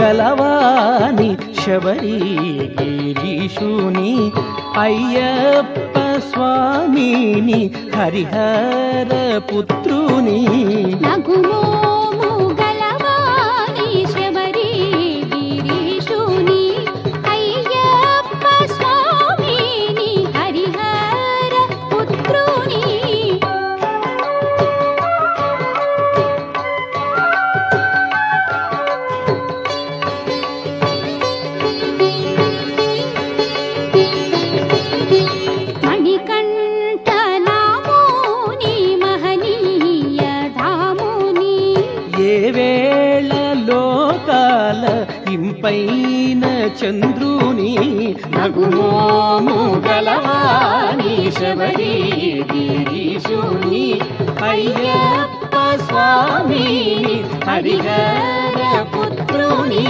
గలవాని శబరి గిరీషుని అయ్యప్ప స్వామిని హరిహర పుత్రుని నగుమోము గలవాని శబరి గిరీషుని అయ్యప్ప స్వామిని హరిహర పుత్రుని మణికంఠనామోని మహనీయ ధాముని ఏ వేళ లోకాల ఇంపైన చంద్రుని నగుమోము గలవాని శబరి గిరీషుని అయ్యప్ప స్వామిని హరిహర పుత్రుని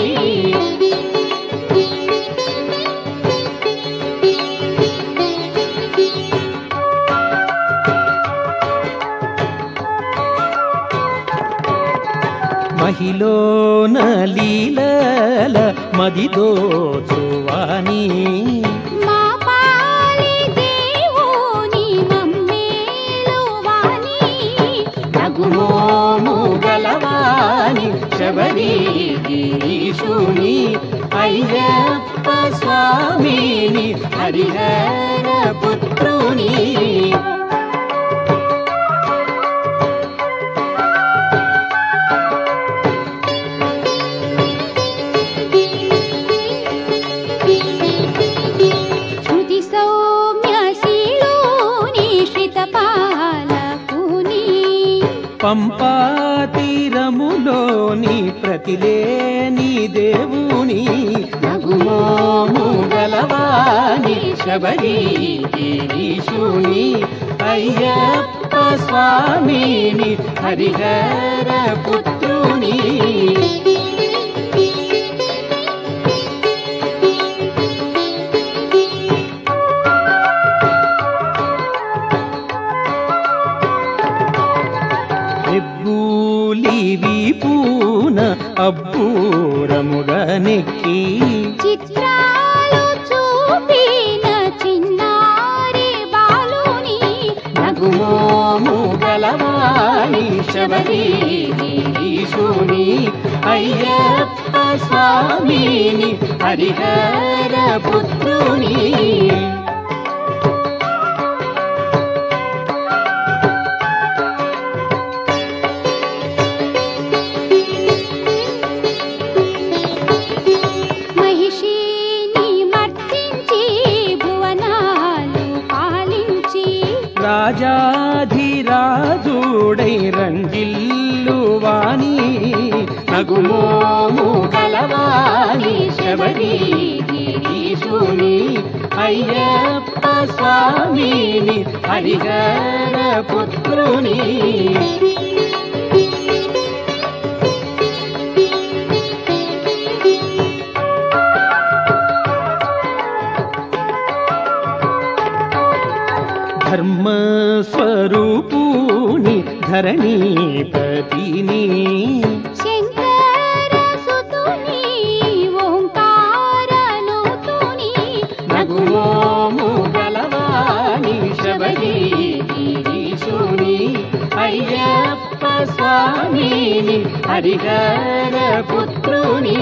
మహిళన లీలల మదిదోచువాని మా పాలి దేవుని మమ్మేలువాని నగుమోము గలవాని శబరి గిరీషుని అయ్యప్ప స్వామిని హరిహర పుత్రుని శృతి సౌమ్య శీలోని శ్రితపాలకుని పంపా తీరములోని ప్రతిలేని దేవుని నగుమోము గలవాని శబరి గిరీషుని అయ్యప్ప స్వామిని హరిహర పుత్రుని ఎబ్బూలివి పూన అబ్బూరముగా నెక్కి చిత్రాలు చూపిన చిన్నారి బాలుని నగుమోము గలవాణి శబరి గిరీషుని అయ్యప్ప స్వామిని హరిహర పుత్రుని మహిషిని మర్తించి భువనాలు పాలించి రాజాధిరాజుడై రంజిల్లు వాణి నగుమోము గలవాణి శబరి గిరీషుని అయ్యప్ప స్వామిని హరిహర పుత్రుని ధర్మస్వరూపుని ధరణీపతిని శంకర సుతుని ఓంకారనుతుని నగుమోము గలవాణి శబరి గిరీషుని అయ్యప్ప స్వామిని హరిహర పుత్రుని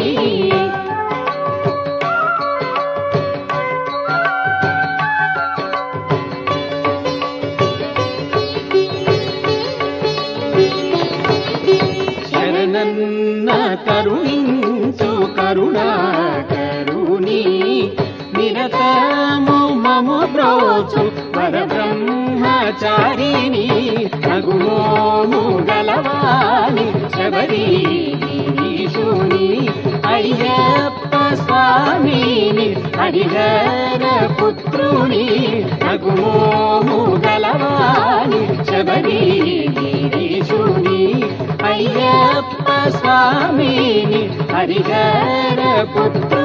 శరణన్న కరుణించు కరుణాకరుని నిరతము మము బ్రోచు పరబ్రహ్మచారిని నగుమోము గలవాణి శబరి గిరీషుని అయ్యప్ప స్వామిని హరిహర పుత్రుని నగుమోము గలవాణి శబరి గిరీషుని అయ్యప్ప స్వామిని హరిహర పుత్రు